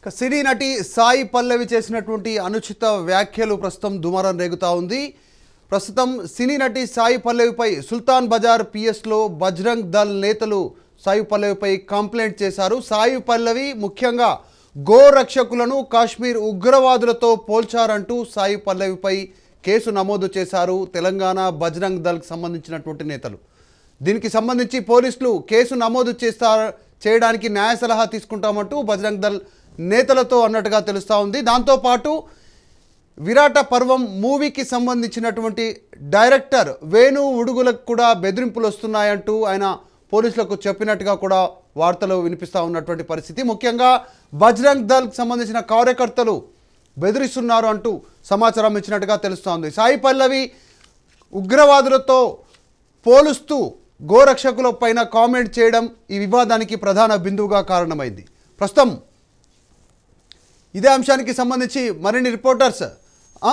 ఇక సినీ నటి సాయి పల్లవి చేసినటువంటి అనుచిత వ్యాఖ్యలు ప్రస్తుతం దుమారం రేగుతా ఉంది ప్రస్తుతం సినీ నటి సాయి పల్లవిపై సుల్తాన్ బజార్ పిఎస్లో బజరంగ్ దళ్ నేతలు సాయి పల్లవిపై కంప్లైంట్ చేశారు సాయి పల్లవి ముఖ్యంగా గోరక్షకులను కాశ్మీర్ ఉగ్రవాదులతో పోల్చారంటూ సాయి పల్లవిపై కేసు నమోదు చేశారు తెలంగాణ బజరంగ్ దళ్కి సంబంధించినటువంటి నేతలు దీనికి సంబంధించి పోలీసులు కేసు నమోదు చేస్తా చేయడానికి న్యాయ సలహా తీసుకుంటామంటూ బజరంగ్ దళ్ నేతలతో అన్నట్టుగా తెలుస్తూ ఉంది దాంతోపాటు విరాట పర్వం మూవీకి సంబంధించినటువంటి డైరెక్టర్ వేణు ఉడుగులకు కూడా బెదిరింపులు వస్తున్నాయంటూ ఆయన పోలీసులకు చెప్పినట్టుగా కూడా వార్తలు వినిపిస్తూ ఉన్నటువంటి పరిస్థితి ముఖ్యంగా బజరంగ్ దళ్కి సంబంధించిన కార్యకర్తలు బెదిరిస్తున్నారు అంటూ సమాచారం ఇచ్చినట్టుగా తెలుస్తోంది సాయి పల్లవి ఉగ్రవాదులతో పోలుస్తూ గోరక్షకుల పైన కామెంట్ చేయడం ఈ వివాదానికి ప్రధాన బిందువుగా కారణమైంది ప్రస్తుతం ఇదే అంశానికి సంబంధించి మరిన్ని రిపోర్టర్స్ ఆ?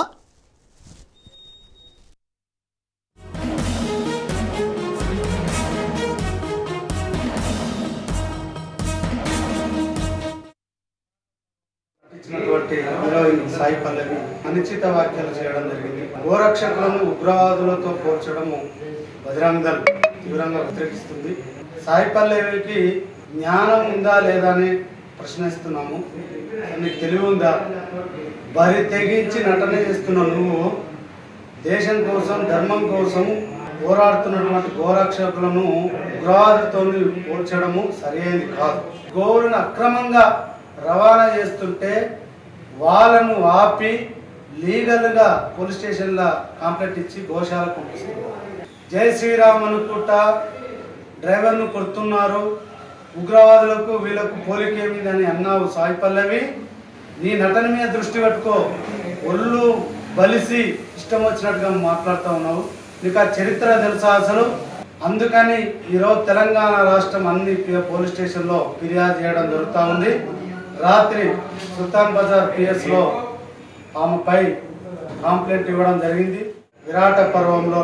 ఇచ్చినటువంటి హీరోయిన్ సాయి పల్లవి అనుచిత వ్యాఖ్యలు చేయడం జరిగింది గోరక్షకులను ఉగ్రవాదులతో పోల్చడము బజరంగ దళ్ తీవ్రంగా వ్యతిరేకిస్తుంది సాయి పల్లవికి జ్ఞానం ఉందా లేదా అని ప్రశ్నిస్తున్నాము నీకు తెలివి ఉందా బరి తెగించి నటన చేస్తున్న నువ్వు దేశం కోసం ధర్మం కోసం పోరాడుతున్నటువంటి గోరక్షకులను ఉగ్రవాదులతో పోల్చడము సరైనది కాదు గోవులను అక్రమంగా రవాణా చేస్తుంటే వాళ్ళను ఆపి లీగల్గా పోలీస్ స్టేషన్లో కంప్లైంట్ ఇచ్చి గోశాల పంపిస్తున్నారు జై శ్రీరామ్ అనుకుంటా డ్రైవర్ను కొడుతున్నారు ఉగ్రవాదులకు వీళ్ళకు పోలికేమిదని అన్నావు సాయి పల్లవి నీ నటన మీద దృష్టి పెట్టుకో ఒళ్ళు బలిసి ఇష్టం వచ్చినట్టుగా మాట్లాడుతూ ఉన్నావు నీకు ఆ చరిత్ర తెలుసా అసలు అందుకని ఈరోజు తెలంగాణ రాష్ట్రం అన్ని పి- పోలీస్ స్టేషన్లో ఫిర్యాదు చేయడం జరుగుతూ ఉంది రాత్రి సుల్తాన్ బజార్ పిఎస్లో ఆమెపై కాంప్లైంట్ ఇవ్వడం జరిగింది విరాట పర్వంలో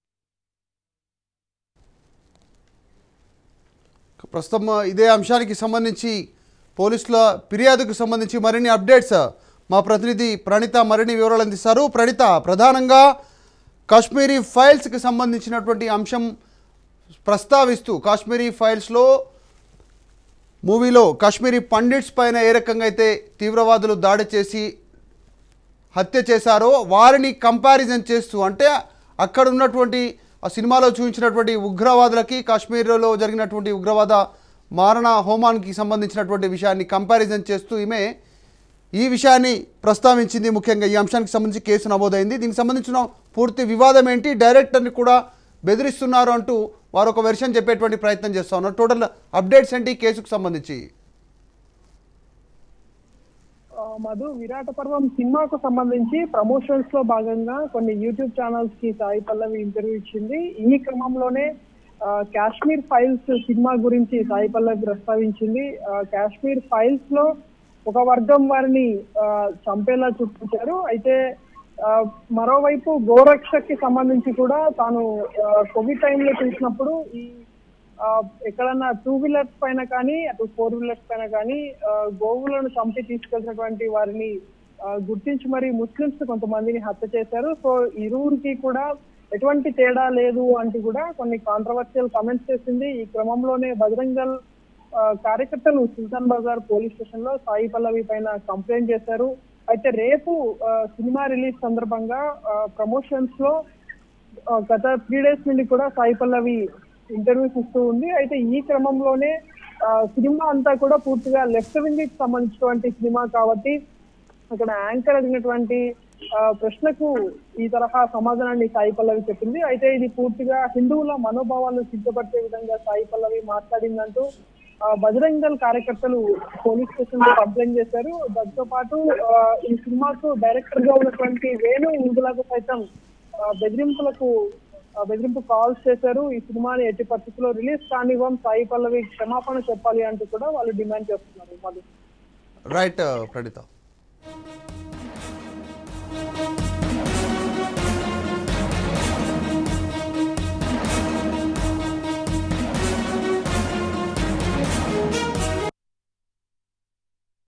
ప్రస్తుతం ఇదే అంశానికి సంబంధించి పోలీసుల ఫిర్యాదుకు సంబంధించి మరిన్ని అప్డేట్స్ మా ప్రతినిధి ప్రణిత మరిన్ని వివరాలు అందిస్తారు ప్రణిత ప్రధానంగా కాశ్మీరీ ఫైల్స్కి సంబంధించినటువంటి అంశం ప్రస్తావిస్తూ కాశ్మీరీ ఫైల్స్లో మూవీలో కాశ్మీరీ పండిట్స్ పైన ఏ రకంగా అయితే తీవ్రవాదులు దాడి చేసి హత్య చేశారో వారిని కంపారిజన్ చేస్తూ అంటే అక్కడ ఉన్నటువంటి ఆ సినిమాలో చూపించినటువంటి ఉగ్రవాదులకి కాశ్మీర్లో జరిగినటువంటి ఉగ్రవాద మారణ హోమానికి సంబంధించినటువంటి విషయాన్ని కంపారిజన్ చేస్తూ ఈమె ఈ విషయాన్ని ప్రస్తావించింది ముఖ్యంగా ఈ అంశానికి సంబంధించి కేసు నమోదైంది దీనికి సంబంధించిన పూర్తి వివాదం ఏంటి డైరెక్టర్ని కూడా బెదిరిస్తున్నారు అంటూ వారు ఒక వెర్షన్ చెప్పేటువంటి ప్రయత్నం చేస్తూ ఉన్నారు టోటల్ అప్డేట్స్ ఏంటి ఈ కేసుకు సంబంధించి ఆ, మధు విరాట పర్వం సినిమాకు సంబంధించి ప్రమోషన్స్ లో భాగంగా కొన్ని యూట్యూబ్ ఛానల్స్ కి సాయి పల్లవి ఇంటర్వ్యూ ఇచ్చింది ఈ క్రమంలోనే ఆ, కాశ్మీర్ ఫైల్స్ సినిమా గురించి సాయి పల్లవి ప్రస్తావించింది ఆ, కాశ్మీర్ ఫైల్స్ లో ఒక వర్గం వారిని ఆ, చంపేలా చూపించారు అయితే ఆ, మరోవైపు గోరక్షకి సంబంధించి కూడా తాను ఆ, కోవిడ్ టైంలో చూసినప్పుడు ఈ ఆ, ఎక్కడన్నా టూ వీలర్స్ పైన కానీ అటు ఫోర్ వీలర్స్ పైన కానీ ఆ, గోవులను చంపి తీసుకెళ్తున్నటువంటి వారిని ఆ, గుర్తించి మరి ముస్లింస్ కొంతమందిని హత్య చేశారు సో ఇరువురికి కూడా ఎటువంటి తేడా లేదు అంటూ కూడా కొన్ని కాంట్రవర్షియల్ కమెంట్స్ చేసింది ఈ క్రమంలోనే బజరంగ్ దళ్ ఆ, కార్యకర్తలు సుల్తాన్ బజార్ పోలీస్ స్టేషన్ లో సాయి పల్లవి పైన కంప్లైంట్ చేశారు అయితే రేపు ఆ, సినిమా రిలీజ్ సందర్భంగా ప్రమోషన్స్ లో ఆ, గత త్రీ డేస్ నుండి కూడా సాయి పల్లవి ఇంటర్వ్యూస్ ఇస్తూ ఉంది అయితే ఈ క్రమంలోనే ఆ, సినిమా అంతా కూడా పూర్తిగా లెఫ్ట్ వింగ్ కి సంబంధించినటువంటి సినిమా కాబట్టి అక్కడ యాంకర్ అడిగినటువంటి ఆ, ప్రశ్నకు ఈ తరహా సమాధానాన్ని సాయి పల్లవి చెప్పింది అయితే ఇది పూర్తిగా హిందువుల మనోభావాలను సిద్ధపరిచే విధంగా సాయి పల్లవి మాట్లాడిందంటూ ఆ, బజరంగ్ దళ్ కార్యకర్తలు పోలీస్ స్టేషన్ లో కంప్లైంట్ చేశారు దాంతో పాటు ఆ, ఈ సినిమాకు డైరెక్టర్ గా ఉన్నటువంటి వేణు ఇందులకు సైతం ఆ, బెదిరింపులకు ఆ, బెదిరింపు కాల్స్ చేశారు ఈ సినిమాని ఎట్టి పరిస్థితుల్లో రిలీజ్ కానివ్వం సాయి పల్లవి క్షమాపణ చెప్పాలి అంటూ కూడా వాళ్ళు డిమాండ్ చేస్తున్నారు మధు రైట్ ప్రణిత